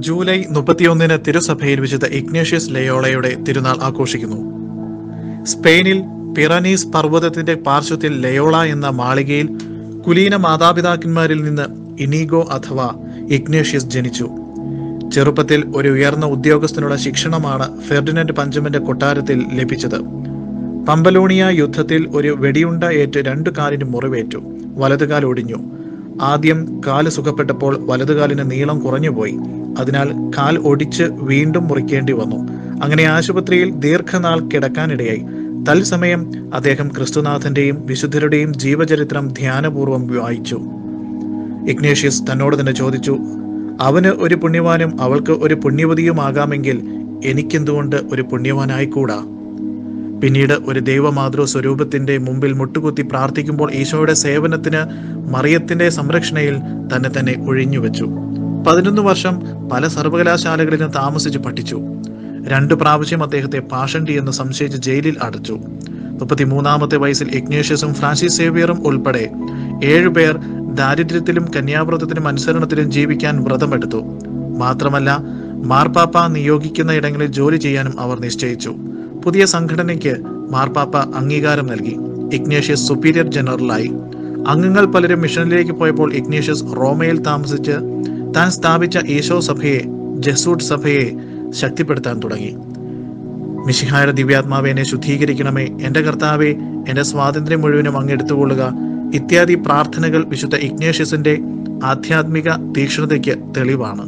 July മുപ്പത്തിയൊന്നിന് തിരുസഭയിൽ വിശുദ്ധ Ignatius ലയോളയുടെ തിരുനാൾ ആഘോഷിക്കുന്നു സ്പെയിനിൽ പിറനീസ് പർവ്വതത്തിന്റെ പാർശ്വത്തിൽ ലയോള എന്ന മാളികയിൽ കുലീന മാതാപിതാക്കന്മാരിൽ നിന്ന് ഇനീഗോ അഥവാ ഇഗ്നേഷ്യസ് ജനിച്ചു ചെറുപ്പത്തിൽ ഒരു ഉയർന്ന ഉദ്യോഗസ്ഥനുള്ള ശിക്ഷണമാണ് ഫെർഡിനൻഡ് പഞ്ചമന്റെ കൊട്ടാരത്തിൽ ലഭിച്ചത് പമ്പലോണിയ യുദ്ധത്തിൽ ഒരു വെടിയുണ്ട ഏറ്റ് രണ്ടു കാലിന് മുറിവേറ്റു വലതുകാൽ ഒടിഞ്ഞു ആദ്യം കാല് സുഖപ്പെട്ടപ്പോൾ വലതുകാലിന് നീളം കുറഞ്ഞുപോയി അതിനാൽ കാൽ ഒടിച്ച് വീണ്ടും മുറിക്കേണ്ടി വന്നു അങ്ങനെ ആശുപത്രിയിൽ ദീർഘനാൾ കിടക്കാനിടയായി തത്സമയം അദ്ദേഹം ക്രിസ്തുനാഥന്റെയും വിശുദ്ധരുടെയും ജീവചരിത്രം ധ്യാനപൂർവ്വം വായിച്ചു ഇഗ്നേഷ്യസ് തന്നോട് തന്നെ ചോദിച്ചു അവന് ഒരു പുണ്യവാനും അവൾക്ക് ഒരു പുണ്യവതിയുമാകാമെങ്കിൽ എനിക്കെന്തുകൊണ്ട് ഒരു പുണ്യവാനായിക്കൂടാ പിന്നീട് ഒരു ദൈവമാതൃ സ്വരൂപത്തിന്റെ മുമ്പിൽ മുട്ടുകുത്തി പ്രാർത്ഥിക്കുമ്പോൾ ഈശോയുടെ സേവനത്തിന് മറിയത്തിന്റെ സംരക്ഷണയിൽ തന്നെ തന്നെ ഒഴിഞ്ഞുവെച്ചു പതിനൊന്ന് വർഷം പല സർവകലാശാലകളിലും താമസിച്ച് പഠിച്ചു രണ്ടു പ്രാവശ്യം അദ്ദേഹത്തെ പാഷണ്ടി എന്ന് സംശയിച്ച് ജയിലിൽ അടച്ചു മുപ്പത്തിമൂന്നാമത്തെ വയസ്സിൽ ഇഗ്നേഷ്യസും ഫ്രാൻസിസ് സേവിയറും ഉൾപ്പെടെ ഏഴുപേർ ദാരിദ്ര്യത്തിലും കന്യാവ്രതത്തിലും അനുസരണത്തിലും ജീവിക്കാൻ വ്രതമെടുത്തു മാത്രമല്ല മാർപ്പാപ്പ നിയോഗിക്കുന്ന ഇടങ്ങളിൽ ജോലി ചെയ്യാനും അവർ നിശ്ചയിച്ചു പുതിയ സംഘടനയ്ക്ക് മാർപ്പാപ്പ അംഗീകാരം നൽകി ഇഗ്നേഷ്യസ് സുപ്പീരിയർ ജനറലായി അംഗങ്ങൾ പലരും മിഷനിലേക്ക് പോയപ്പോൾ ഇഗ്നേഷ്യസ് റോമയിൽ താമസിച്ച് താൻ സ്ഥാപിച്ച ഈശോ സഭയെ ജസൂട്ട് സഭയെ ശക്തിപ്പെടുത്താൻ തുടങ്ങി മിശിഹായുടെ ദിവ്യാത്മാവെ എന്നെ ശുദ്ധീകരിക്കണമേ എൻ്റെ കർത്താവെ എൻ്റെ സ്വാതന്ത്ര്യം മുഴുവനും അങ്ങെടുത്തുകൊള്ളുക ഇത്യാദി പ്രാർത്ഥനകൾ വിശുദ്ധ ഇഗ്നേഷ്യസിന്റെ ആധ്യാത്മിക തീക്ഷ്ണതയ്ക്ക് തെളിവാണ്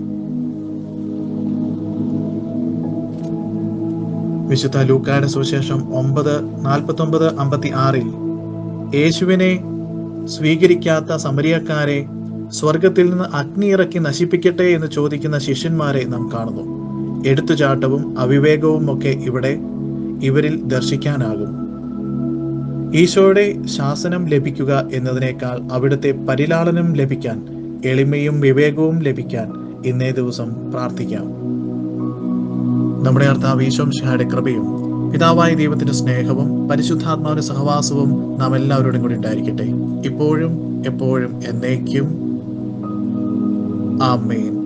വിശുദ്ധ ലൂക്കായുടെ സുവിശേഷം ഒമ്പത് നാൽപ്പത്തൊമ്പത് അമ്പത്തി ആറിൽ യേശുവിനെ സ്വീകരിക്കാത്ത സമരിയക്കാരെ സ്വർഗത്തിൽ നിന്ന് അഗ്നി ഇറക്കി നശിപ്പിക്കട്ടെ എന്ന് ചോദിക്കുന്ന ശിഷ്യന്മാരെ നാം കാണുന്നു എടുത്തുചാട്ടവും അവിവേകവും ഒക്കെ ഇവിടെ ഇവരിൽ ദർശിക്കാനാകും ഈശോയുടെ ശാസനം ലഭിക്കുക എന്നതിനേക്കാൾ അവിടുത്തെ പരിലാളനം ലഭിക്കാൻ എളിമയും വിവേകവും ലഭിക്കാൻ ഇന്നേ ദിവസം പ്രാർത്ഥിക്കാം നമ്മുടെ കർത്താവ് ഈശോ മിശിഹായുടെ കൃപയും പിതാവായ ദൈവത്തിന്റെ സ്നേഹവും പരിശുദ്ധാത്മാവിന്റെ സഹവാസവും നാം എല്ലാവരോടും കൂടി ഉണ്ടായിരിക്കട്ടെ ഇപ്പോഴും എപ്പോഴും എന്നേക്കും ആമേൻ